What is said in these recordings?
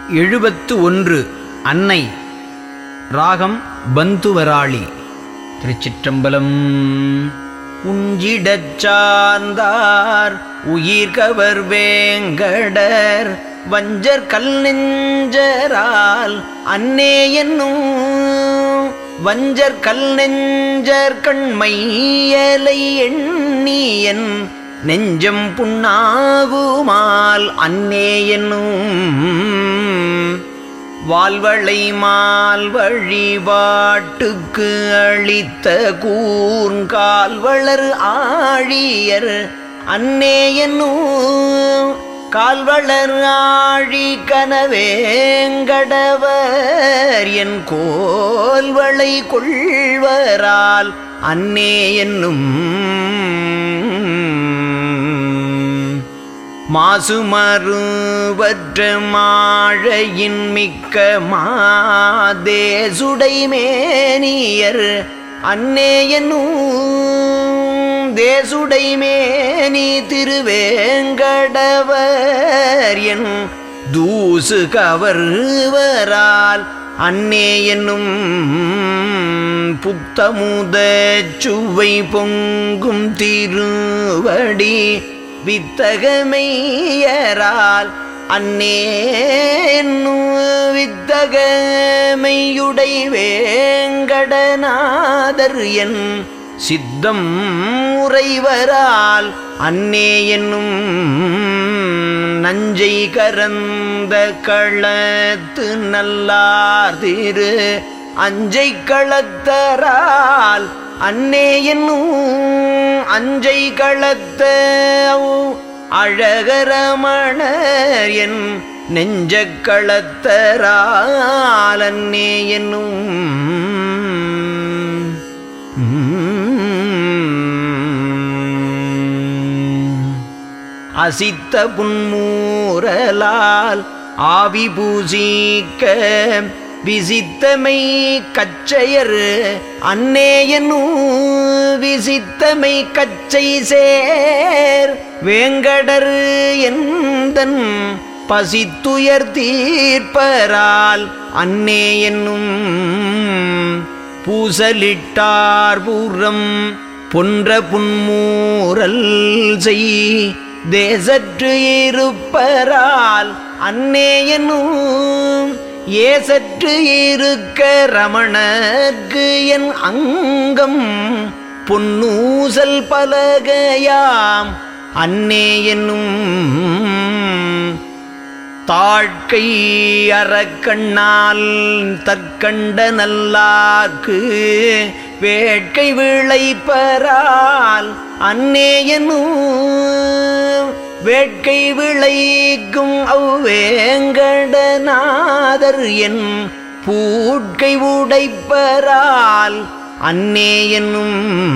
எழுபத்து ஒன்று அன்னை ராகம் பந்துவராளி திருச்சிற்றம்பலம் உஞ்சிடச் சார்ந்தார் உயிர்கவர் வேங்கடர் வஞ்சர் கல் நெஞ்சரால் அன்னே என்னும் வஞ்சர் கல் நெஞ்சர் கண்மையலை எண்ணியன் நெஞ்சம் புண்ணாகுமால் அன்னே என்னும் வாழ்வளை மால் வழிபாட்டுக்கு அளித்த கூர்கால் வளர் ஆழியர் அன்னே என்னும் கால்வளர் ஆழி கனவேங்கடவர் என் கோல்வளை கொள்வரால் அன்னே என்னும் மாசுமறுவற்ற மாழையின் மிக்க மாதேசுடை மேனியர் அன்னே என்னும் தேசுடை மேனி திருவேங்கடவர் என் தூசு கவர்வரால் அன்னே என்னும் புத்தமுத சுவை பொங்கும் திருவடி வித்தகமையரால் அன்னே என்னும் வித்தகமையுடை வேங்கடநாதர் என் சித்தம் உறைவரால் அன்னே என்னும் நஞ்சை கரந்த களத்து நல்லார் திரு அஞ்சை களத்தரால் அன்னே என்னும் அஞ்சை களத்த அழகரமணர் என் நெஞ்ச களத்தரால் அன்னே என்னும் அசித்த புன்மூரலால் ஆவி பூசிக்க விசித்தமை கச்சையர் அன்னே என்னும் விசித்தமை கச்சை சேர் வேங்கடர் எந்தன் பசித்துயர் தீர்ப்பரால் அன்னே என்னும் பூசலிட்டார் பூரம் பொன்ற புன்மூரல் செய் தேசற்று இருப்பரால் அன்னே என்னும் ஏசற்று இருக்க ரமணர்க்கு என் அங்கம் பொன்னூசல் பலகையாம் அன்னே என்னும் தாழ்க்கை அறக்கண்ணால் தற்கண்ட நல்லார்க்கு வேட்கை விளைப்பரால் அன்னே என்னும் வேட்கை விளைக்கும் அவ்வேங்கடநாதர் என் பூட்கை உடைப்பரால் அன்னே என்னும்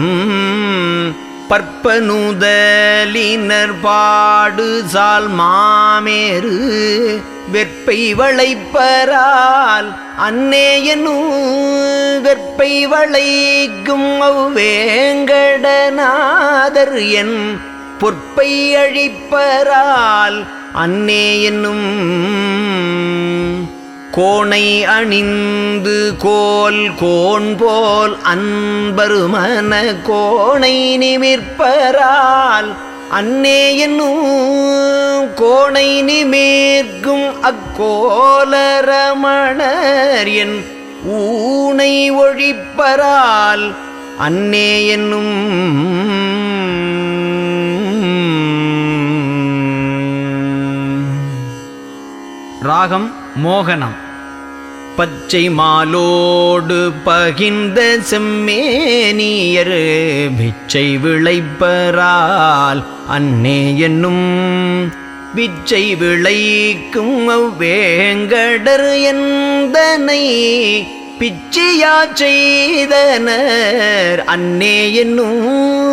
பற்பனுதலினர் பாடு சால் மாமேறு வெற்பை வளைப்பரால் அன்னே என்னும் வெற்பை வளைக்கும் அவ்வேங்கடநாதர் என் பொற்பை அழிப்பரால் அன்னே என்னும் கோணை அணிந்து கோல் கோன் போல் அன்பருமன கோணை நிமிர்ப்பரால் அன்னே என்னும் கோணை நிமிர்க்கும் அக்கோலரமணர் என் ஊனை ஒழிப்பரால் அன்னே என்னும் ராகம் மோகனம் பச்சை மாலோடு பகிர்ந்த செம்மேனியர் பிச்சை விளைப்பரால் அன்னே என்னும் பிச்சை விளைக்கும் அவ்வேங்கடர் எந்தனை பிச்சையா செய்தனர் அன்னே என்னும்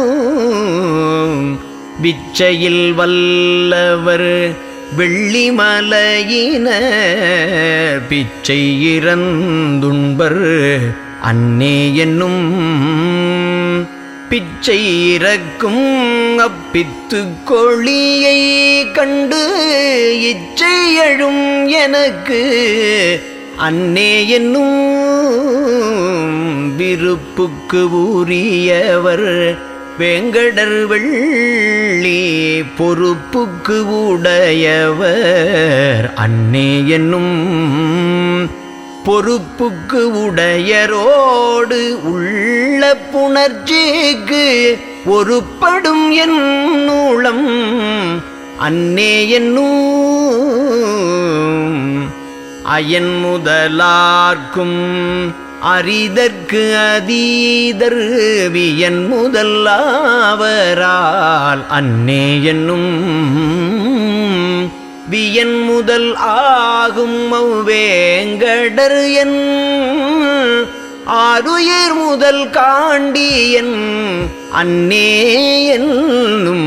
பிச்சையில் வல்லவர் வெள்ளிமலையின பிச்சை இறந்துண்பர் அன்னே என்னும் பிச்சை இறக்கும் அப்பித்து கொழியை கண்டு இச்சை எழும் எனக்கு அன்னே என்னும் விருப்புக்கு உரியவர் வேங்கடர் வெள்ளி பொறுப்புக்கு உடையவர் அன்னே என்னும் பொறுப்புக்கு உடையரோடு உள்ள புணர்ச்சிக்கு ஒருப்படும் என் நூலம் அன்னே என்னும் அயன் முதலார்க்கும் அரிதற்கு அதீதர் வியன் முதலாவரால் அன்னே என்னும் வியன் முதல் ஆகும் அவ்வேங்கடர் என் ஆருயிர் முதல் காண்டியன் அன்னே என்னும்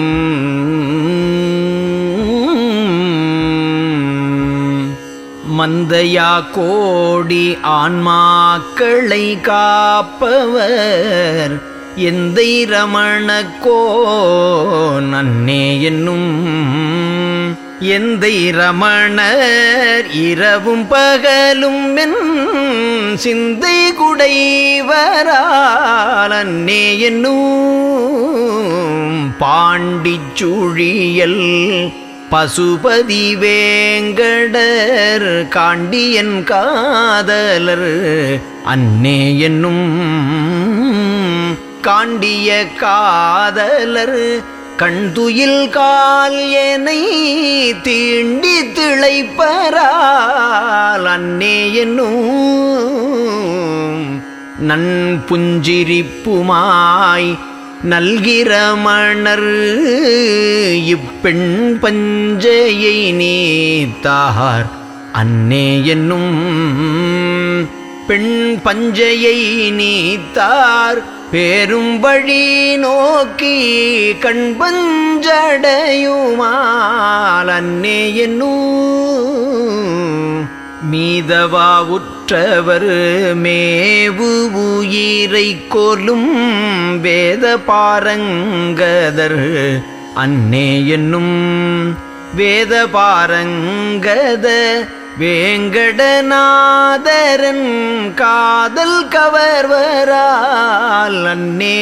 மந்தையா கோடி ஆன்மாக்களை காப்பவர் எந்தை ரமணக்கோ நன்னே என்னும் எந்தை ரமணர் இரவும் பகலும் என் சிந்தை குடைவரால் அன்னே என்னும் பாண்டிச்சுழியல் பசுபதி வேங்கடர் காண்டியன் காதலர் அன்னே என்னும் காண்டிய காதலர் கண்துயில் கால் எனை தீண்டி திளைப்பரால் அன்னே என்னும் நன் புஞ்சிரிப்புமாய் நல்கிற மணர் இப்பெண் பஞ்சையை நீத்தார் அன்னே என்னும் பெண் பஞ்சையை நீத்தார் பேரும் வழி நோக்கி கண்பஞ்சடையுமால் அன்னே என்னும் மீதவா உற்றவர் மேவு உயிரை கொலும் வேத பாரங்கதர் அன்னே என்னும் வேத பாரங்கத வேங்கடநாதரன் காதல் கவர்வரால் அன்னே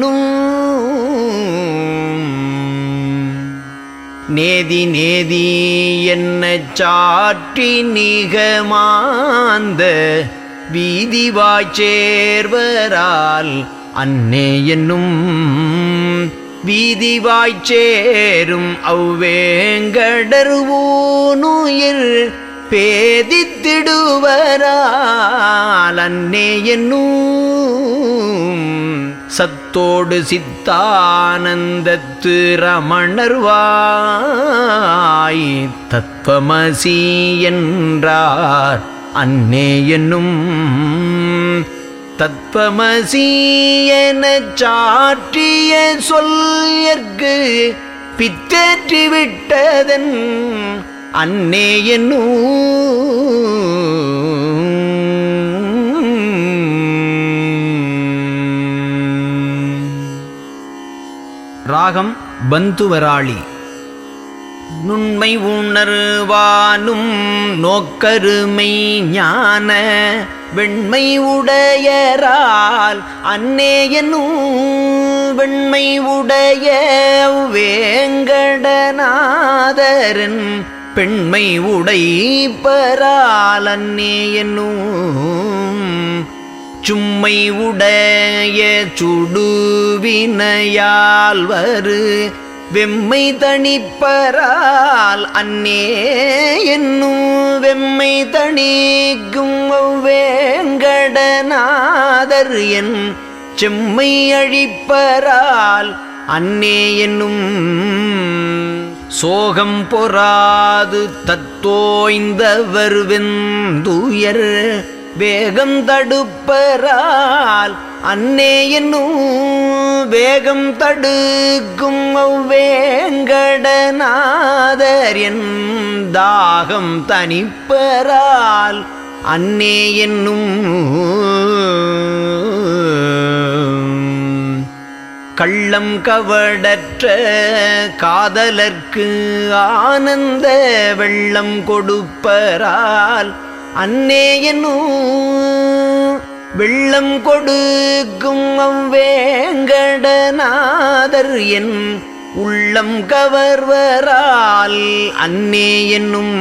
என்னும் நேதி நேதி என்ன சாற்றி நிகமாந்த வீதி வாய்ச்சேர்வரால் அன்னே என்னும் வீதி வாய்ச்சேரும் அவ்வேங்கடர் ஊனுயிர் பேதித்திடுவரால் அன்னே என்னும் சத்தோடு சித்தானந்தத்து ரமணர்வாய் தத்வமசி என்றார் அன்னே என்னும் தத்வமசி எனச் சாற்றிய சொல்யற்கு பித்தேற்றி விட்டதன் அன்னே என்னும் ராகம் பந்துவராளி நுண்மை உணர்வானும் நோக்கருமை ஞான வெண்மை உடையரால் அன்னே என்னும் வெண்மை உடைய வேங்கடநாதரன் பெண்மை உடைப்பரால் அன்னே என்னும் சும்மை உடைய சுடுவினையால் வரு வெம்மை தணிப்பரால் அன்னே என்னும் வெம்மை தணிக்கும் வேங்கடநாதர் என் செம்மை அழிப்பரால் அன்னே என்னும் சோகம் பொறாது தத்தோய்ந்தவர் வெந்துயர் வேகம் தடுப்பரால் அன்னே என்னும் வேகம் தடுக்கும் அவ்வேங்கடநாதர் என் தாகம் தனிப்பரால் அன்னே என்னும் கள்ளம் கவடற்ற காதலர்க்கு ஆனந்த வெள்ளம் கொடுப்பரால் அன்னே என்னும் வெள்ளம் கொடுக்கும் அவ்வேங்கடநாதர் என் உள்ளம் கவர்வரால் அன்னே என்னும்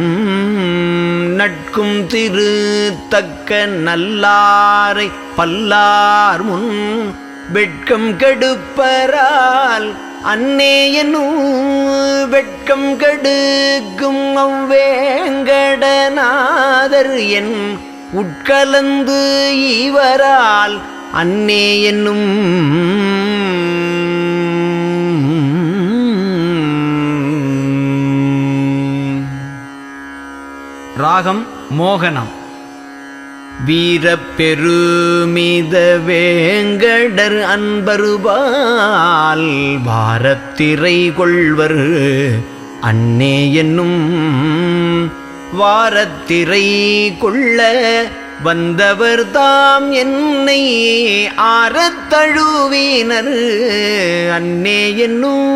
நட்கும் திரு தக்க நல்லாரை பல்லார் முன் வெட்கம் கெடுப்பரால் அன்னே என்னும் வெட்கம் கெடுக்கும் அவ்வேங்கடநாதர் என் உட்கலந்து இவரால் அன்னே என்னும் ராகம் மோகனம் வீரப்பெருமித வேங்கடர் அன்பருபால் வாரத்திரை கொள்வர் அன்னே என்னும் வாரத்திரை கொள்ள வந்தவர் தாம் என்னை ஆரத்தழுவினர் அன்னே என்னும்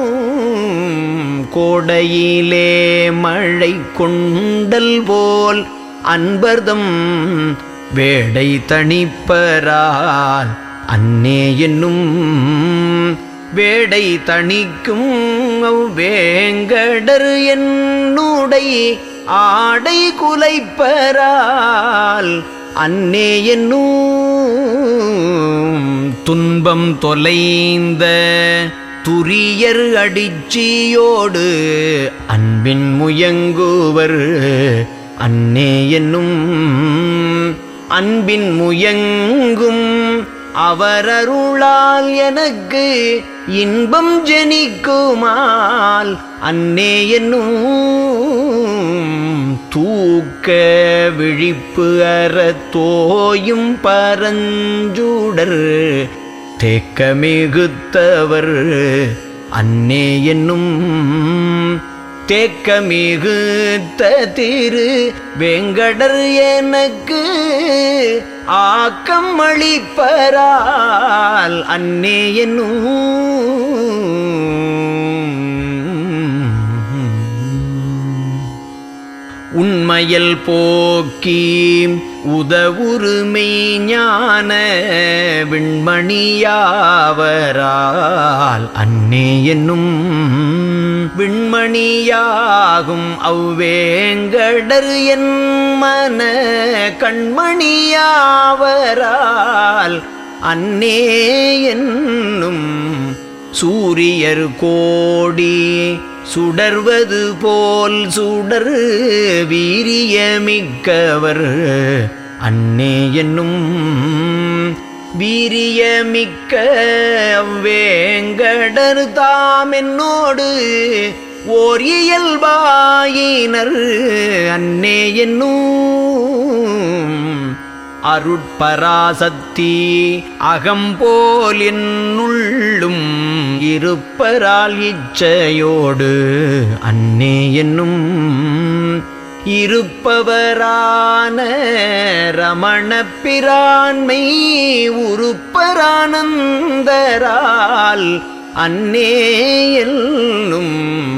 கோடையிலே மழை கொண்டல் போல் அன்பர்தம் வேடை தணிப்பரால் அன்னே என்னும் வேடை தணிக்கும் வேங்கடர் என்னுடை ஆடை குலைப்பரால் அன்னே என்னும் துன்பம் தொலைந்த துரியர் அடிச்சியோடு அன்பின் முயங்குவர் அன்னே என்னும் அன்பின் முயங்கும் அவரருளால் எனக்கு இன்பம் ஜனிக்குமால் அன்னே என்னும் தூக்க விழிப்பு அற தோயும் பரஞ்சுடர் தேக்க மிகுத்தவர் அன்னே என்னும் தேக்க மிகுத்த திரு வெங்கடர் எனக்கு ஆக்கம் அளிப்பரால் அன்னே என்னும் உண்மையல் போக்கி உதவுரிமை ஞான விண்மணியாவரால் அன்னே என்னும் விண்மணியாகும் அவ்வேங்கடர் என் மன கண்மணியாவரால் அன்னே என்னும் சூரியர் கோடி சுடர்வது போல் சுடர் வீரியமிக்கவர் அன்னே என்னும் வீரியமிக்க வேங்கடர் தாம் என்னோடு ஓர் இயல்பாயினர் அன்னே என்னும் அருட்பராசக்தி அகம்போல் என்னுள்ளும் இருப்பரால் இச்சையோடு அன்னே என்னும் இருப்பவரான ரமணப் பிரான்மை உருப்பரானந்தரால் அன்னே என்னும்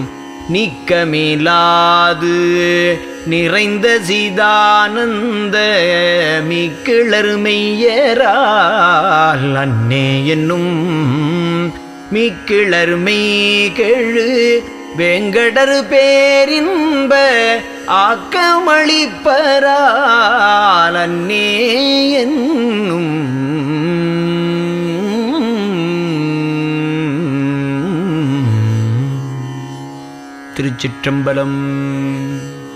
நீக்கமிலாது நிறைந்த சிதானந்த மிக்கிளர் மெய்யரால் அன்னே என்னும் மிக்கிளர் மெய்கெழு வெங்கடர் பேரின்ப ஆக்கமளிப்பரால் அன்னே என்னும் திருச்சிற்றம்பலம்